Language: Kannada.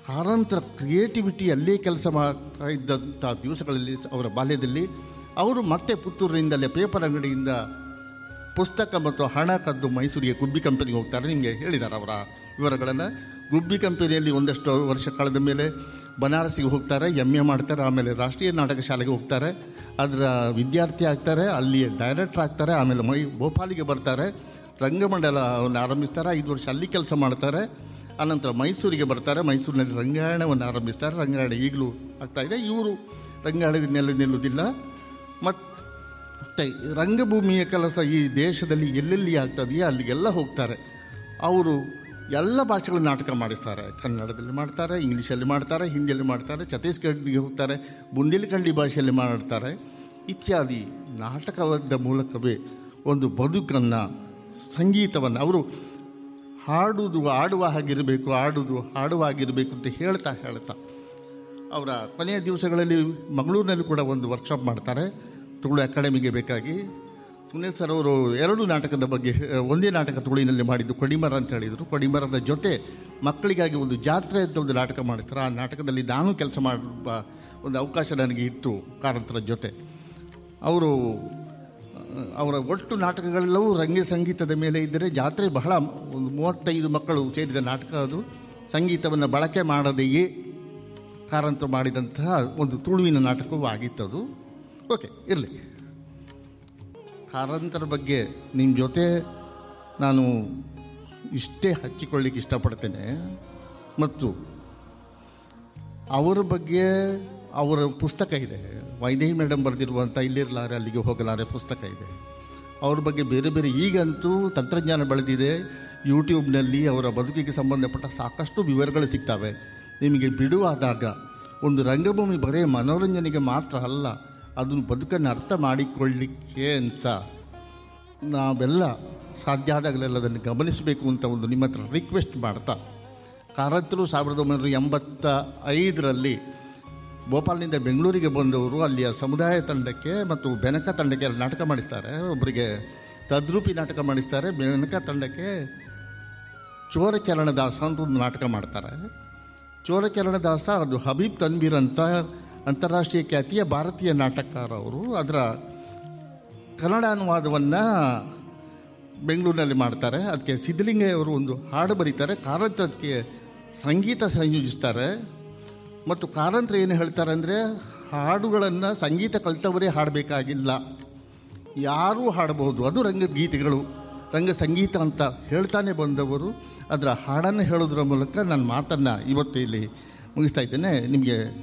ಕಾರಂತರ ಕ್ರಿಯೇಟಿವಿಟಿ ಅಲ್ಲೇ ಕೆಲಸ ಮಾಡ್ತಾ ಇದ್ದಂಥ ದಿವಸಗಳಲ್ಲಿ ಅವರ ಬಾಲ್ಯದಲ್ಲಿ ಅವರು ಮತ್ತೆ ಪುತ್ತೂರಿನಿಂದಲೇ ಪೇಪರ್ ಅಂಗಡಿಯಿಂದ ಪುಸ್ತಕ ಮತ್ತು ಹಣ ಕದ್ದು ಮೈಸೂರಿಗೆ ಗುಬ್ಬಿ ಕಂಪನಿಗೆ ಹೋಗ್ತಾರೆ ನಿಮಗೆ ಹೇಳಿದ್ದಾರೆ ಅವರ ವಿವರಗಳನ್ನು ಗುಬ್ಬಿ ಕಂಪನಿಯಲ್ಲಿ ಒಂದಷ್ಟು ವರ್ಷ ಕಳೆದ ಮೇಲೆ ಬನಾರಸಿಗೆ ಹೋಗ್ತಾರೆ ಎಮ್ ಎ ಮಾಡ್ತಾರೆ ಆಮೇಲೆ ರಾಷ್ಟ್ರೀಯ ನಾಟಕ ಶಾಲೆಗೆ ಹೋಗ್ತಾರೆ ಅದರ ವಿದ್ಯಾರ್ಥಿ ಆಗ್ತಾರೆ ಅಲ್ಲಿ ಡೈರೆಕ್ಟರ್ ಆಗ್ತಾರೆ ಆಮೇಲೆ ಮೈ ಭೋಪಾಲಿಗೆ ಬರ್ತಾರೆ ರಂಗಮಂಡಲವನ್ನು ಆರಂಭಿಸ್ತಾರೆ ಐದು ವರ್ಷ ಅಲ್ಲಿ ಕೆಲಸ ಮಾಡ್ತಾರೆ ಆನಂತರ ಮೈಸೂರಿಗೆ ಬರ್ತಾರೆ ಮೈಸೂರಿನಲ್ಲಿ ರಂಗಾಯಣವನ್ನು ಆರಂಭಿಸ್ತಾರೆ ರಂಗಾಯಣ ಈಗಲೂ ಆಗ್ತಾ ಇದೆ ಇವರು ರಂಗಾಯಣದಲ್ಲಿ ನಿಲ್ಲುವುದಿಲ್ಲ ಮತ್ತು ಮತ್ತೆ ರಂಗಭೂಮಿಯ ಕೆಲಸ ಈ ದೇಶದಲ್ಲಿ ಎಲ್ಲೆಲ್ಲಿ ಆಗ್ತದೆಯೋ ಅಲ್ಲಿಗೆಲ್ಲ ಹೋಗ್ತಾರೆ ಅವರು ಎಲ್ಲ ಭಾಷೆಗಳ ನಾಟಕ ಮಾಡಿಸ್ತಾರೆ ಕನ್ನಡದಲ್ಲಿ ಮಾಡ್ತಾರೆ ಇಂಗ್ಲೀಷಲ್ಲಿ ಮಾಡ್ತಾರೆ ಹಿಂದಿಯಲ್ಲಿ ಮಾಡ್ತಾರೆ ಛತ್ತೀಸ್ಗಢಿಗೆ ಹೋಗ್ತಾರೆ ಬುಂದೇಲಿಖಂಡಿ ಭಾಷೆಯಲ್ಲಿ ಮಾಡ್ತಾರೆ ಇತ್ಯಾದಿ ನಾಟಕದ ಮೂಲಕವೇ ಒಂದು ಬದುಕನ್ನು ಸಂಗೀತವನ್ನು ಅವರು ಹಾಡುವುದು ಆಡುವ ಹಾಗಿರಬೇಕು ಆಡುವುದು ಹಾಡುವ ಹಾಗಿರಬೇಕು ಅಂತ ಹೇಳ್ತಾ ಹೇಳ್ತಾ ಅವರ ಕೊನೆಯ ದಿವಸಗಳಲ್ಲಿ ಮಂಗಳೂರಿನಲ್ಲಿ ಕೂಡ ಒಂದು ವರ್ಕ್ಶಾಪ್ ಮಾಡ್ತಾರೆ ತುಳು ಅಕಾಡೆಮಿಗೆ ಬೇಕಾಗಿ ಸುನೀಲ್ ಸರ್ ಅವರು ಎರಡು ನಾಟಕದ ಬಗ್ಗೆ ಒಂದೇ ನಾಟಕ ತುಳುವಿನಲ್ಲಿ ಮಾಡಿದ್ದು ಕೊಡಿಮರ ಅಂತ ಹೇಳಿದರು ಕೊಡಿಮರದ ಜೊತೆ ಮಕ್ಕಳಿಗಾಗಿ ಒಂದು ಜಾತ್ರೆ ಅಂತ ಒಂದು ನಾಟಕ ಮಾಡ್ತಾರೆ ಆ ನಾಟಕದಲ್ಲಿ ನಾನು ಕೆಲಸ ಮಾಡುವ ಒಂದು ಅವಕಾಶ ನನಗೆ ಇತ್ತು ಕಾರಂತರ ಜೊತೆ ಅವರು ಅವರ ಒಟ್ಟು ನಾಟಕಗಳೆಲ್ಲವೂ ರಂಗ ಸಂಗೀತದ ಮೇಲೆ ಇದ್ದರೆ ಜಾತ್ರೆ ಬಹಳ ಒಂದು ಮೂವತ್ತೈದು ಮಕ್ಕಳು ಸೇರಿದ ನಾಟಕ ಅದು ಸಂಗೀತವನ್ನು ಬಳಕೆ ಮಾಡದೆಯೇ ಕಾರಂತ ಮಾಡಿದಂತಹ ಒಂದು ತುಳುವಿನ ನಾಟಕವೂ ಆಗಿತ್ತದು ಓಕೆ ಇರಲಿ ಕಾರಂತರ ಬಗ್ಗೆ ನಿಮ್ಮ ಜೊತೆ ನಾನು ಇಷ್ಟೇ ಹಚ್ಚಿಕೊಳ್ಳಿಕ್ಕೆ ಇಷ್ಟಪಡ್ತೇನೆ ಮತ್ತು ಅವರ ಬಗ್ಗೆ ಅವರ ಪುಸ್ತಕ ಇದೆ ವೈದೇಹಿ ಮೇಡಮ್ ಬರೆದಿರುವಂಥ ಇಲ್ಲಿರ್ಲಾರೆ ಅಲ್ಲಿಗೆ ಹೋಗಲಾರೆ ಪುಸ್ತಕ ಇದೆ ಅವ್ರ ಬಗ್ಗೆ ಬೇರೆ ಬೇರೆ ಈಗಂತೂ ತಂತ್ರಜ್ಞಾನ ಬೆಳೆದಿದೆ ಯೂಟ್ಯೂಬ್ನಲ್ಲಿ ಅವರ ಬದುಕಿಗೆ ಸಂಬಂಧಪಟ್ಟ ಸಾಕಷ್ಟು ವಿವರಗಳು ಸಿಗ್ತವೆ ನಿಮಗೆ ಬಿಡುವಾದಾಗ ಒಂದು ರಂಗಭೂಮಿ ಬರೀ ಮನೋರಂಜನೆಗೆ ಮಾತ್ರ ಅಲ್ಲ ಅದನ್ನು ಬದುಕನ್ನು ಅರ್ಥ ಮಾಡಿಕೊಳ್ಳಿಕ್ಕೆ ಅಂತ ನಾವೆಲ್ಲ ಸಾಧ್ಯ ಆದಾಗಲೆಲ್ಲ ಅದನ್ನು ಗಮನಿಸಬೇಕು ಅಂತ ಒಂದು ನಿಮ್ಮ ಹತ್ರ ರಿಕ್ವೆಸ್ಟ್ ಮಾಡ್ತಾ ಕಾರಂತರು ಸಾವಿರದ ಒಂಬೈನೂರ ಎಂಬತ್ತ ಐದರಲ್ಲಿ ಭೋಪಾಲ್ನಿಂದ ಬೆಂಗಳೂರಿಗೆ ಬಂದವರು ಅಲ್ಲಿಯ ಸಮುದಾಯ ತಂಡಕ್ಕೆ ಮತ್ತು ಬೆನಕ ತಂಡಕ್ಕೆ ಅಲ್ಲಿ ನಾಟಕ ಮಾಡಿಸ್ತಾರೆ ಒಬ್ಬರಿಗೆ ತದ್ರೂಪಿ ನಾಟಕ ಮಾಡಿಸ್ತಾರೆ ಬೆನಕ ತಂಡಕ್ಕೆ ಚೋರ ಚರಣದಾಸ ಅಂತ ಒಂದು ನಾಟಕ ಮಾಡ್ತಾರೆ ಚೋರ ಚರಣದಾಸ ಅದು ಹಬೀಬ್ ತನ್ವೀರ್ ಅಂತ ಅಂತಾರಾಷ್ಟ್ರೀಯ ಖ್ಯಾತಿಯ ಭಾರತೀಯ ನಾಟಕಕಾರ ಅವರು ಅದರ ಕನ್ನಡ ಅನುವಾದವನ್ನು ಬೆಂಗಳೂರಿನಲ್ಲಿ ಮಾಡ್ತಾರೆ ಅದಕ್ಕೆ ಸಿದ್ಧಲಿಂಗಯ್ಯ ಅವರು ಒಂದು ಹಾಡು ಬರೀತಾರೆ ಕಾರಂತ ಅದಕ್ಕೆ ಸಂಗೀತ ಸಂಯೋಜಿಸ್ತಾರೆ ಮತ್ತು ಕಾರಂತರ ಏನು ಹೇಳ್ತಾರೆ ಅಂದರೆ ಹಾಡುಗಳನ್ನು ಸಂಗೀತ ಕಲಿತವರೇ ಹಾಡಬೇಕಾಗಿಲ್ಲ ಯಾರೂ ಹಾಡಬಹುದು ಅದು ರಂಗದ ಗೀತೆಗಳು ರಂಗ ಸಂಗೀತ ಅಂತ ಹೇಳ್ತಾನೆ ಬಂದವರು ಅದರ ಹಾಡನ್ನು ಹೇಳೋದ್ರ ಮೂಲಕ ನನ್ನ ಮಾತನ್ನು ಇವತ್ತು ಇಲ್ಲಿ ಮುಗಿಸ್ತಾ ಇದ್ದೇನೆ ನಿಮಗೆ